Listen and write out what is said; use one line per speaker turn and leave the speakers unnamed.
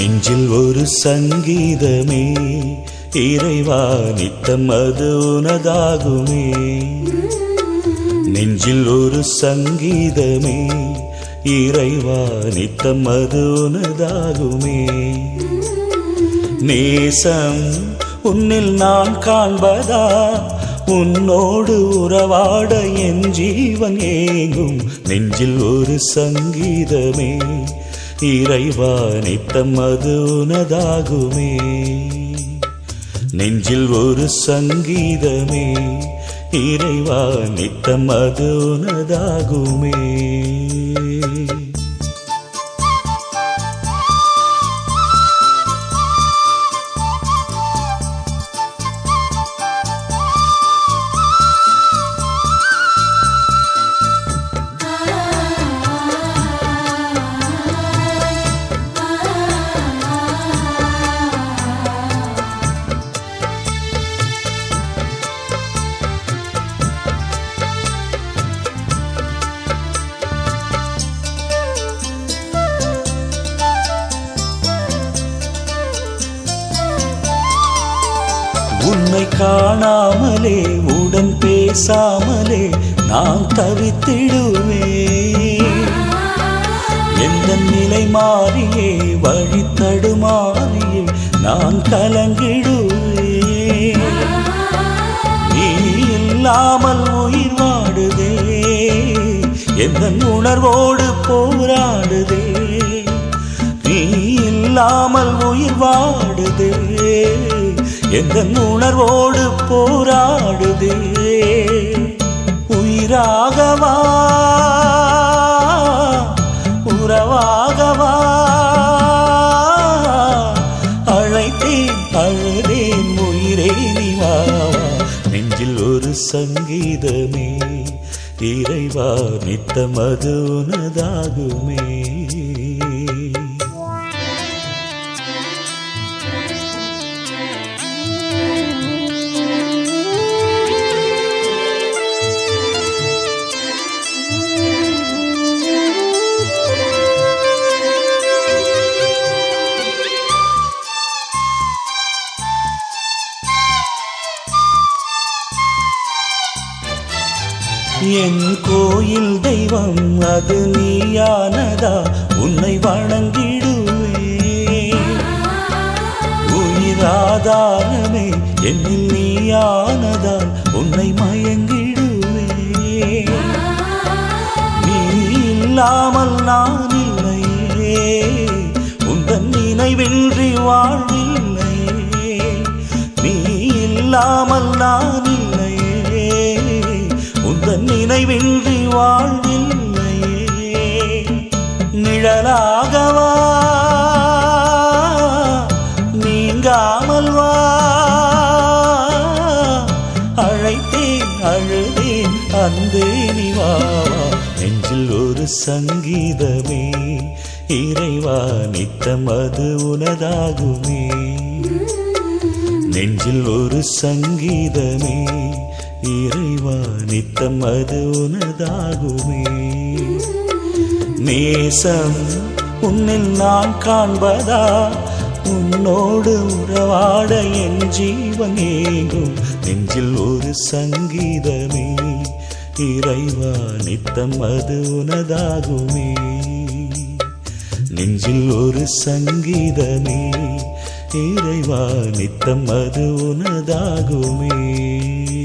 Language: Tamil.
நெஞ்சில் ஒரு சங்கீதமே இறைவா நித்தம் அது உனதாகுமே நெஞ்சில் ஒரு சங்கீதமே இறைவா நித்தம் அது உனதாகுமே நேசம் உன்னில் நான் காண்பதா உன்னோடு உறவாட என் ஜீவன் ஏங்கும் நெஞ்சில் ஒரு சங்கீதமே இறைவா நித்தம் அது உனதாகுமே நெஞ்சில் ஒரு சங்கீதமே இறைவா நித்தம் அது உனதாகுமே உன்னை காணாமலே உடன் பேசாமலே நான் தவித்திடுவேன் எந்த நிலை மாறியே வழி தடுமாறியே நான் கலங்கிடுவேன் நீ இல்லாமல் உயிர் வாடுதே எந்த உணர்வோடு போராடுதே நீ இல்லாமல் உயிர் வாடுதே எந்த உணர்வோடு போராடுதே உயிராகவா உறவாகவா அழைத்தேன் அழுதேன் உயிரே நிவாவா நெஞ்சில் ஒரு சங்கீதமே இறைவா நித்தம் அது உனதாகுமே என் கோயில் தெய்வம் அது நீயானதா உன்னை வணங்கிடுவே உயிராதாரமே என்னில் நீயானதால் உன்னை மயங்கிடுவே நீ இல்லாமல் நான் இல்லையே உந்தன் நினைவின்றி வாழ்வில்லையே நீ இல்லாமல் நான் இல்லையே உந்தன் நினைவின்றி வாழ்வில்லையே நிழலாகவா நீங்காமல் வா அழைத்தேன் அழுதேன் அன்பே நிவாவா நெஞ்சில் ஒரு சங்கீதமே இறைவா நித்தம் அது உனதாகுமே நெஞ்சில் ஒரு சங்கீதமே இறைவா நித்தம் அது உனதாகுமே நேசம் உன்னில் நான் காண்பதா உன்னோடு உறவாட என் ஜீவன் ஏங்கும் நெஞ்சில் ஒரு சங்கீதமே இறைவா நித்தம் அது உனதாகுமே நெஞ்சில் ஒரு சங்கீதமே இறைவா நித்தம் அது உனதாகுமே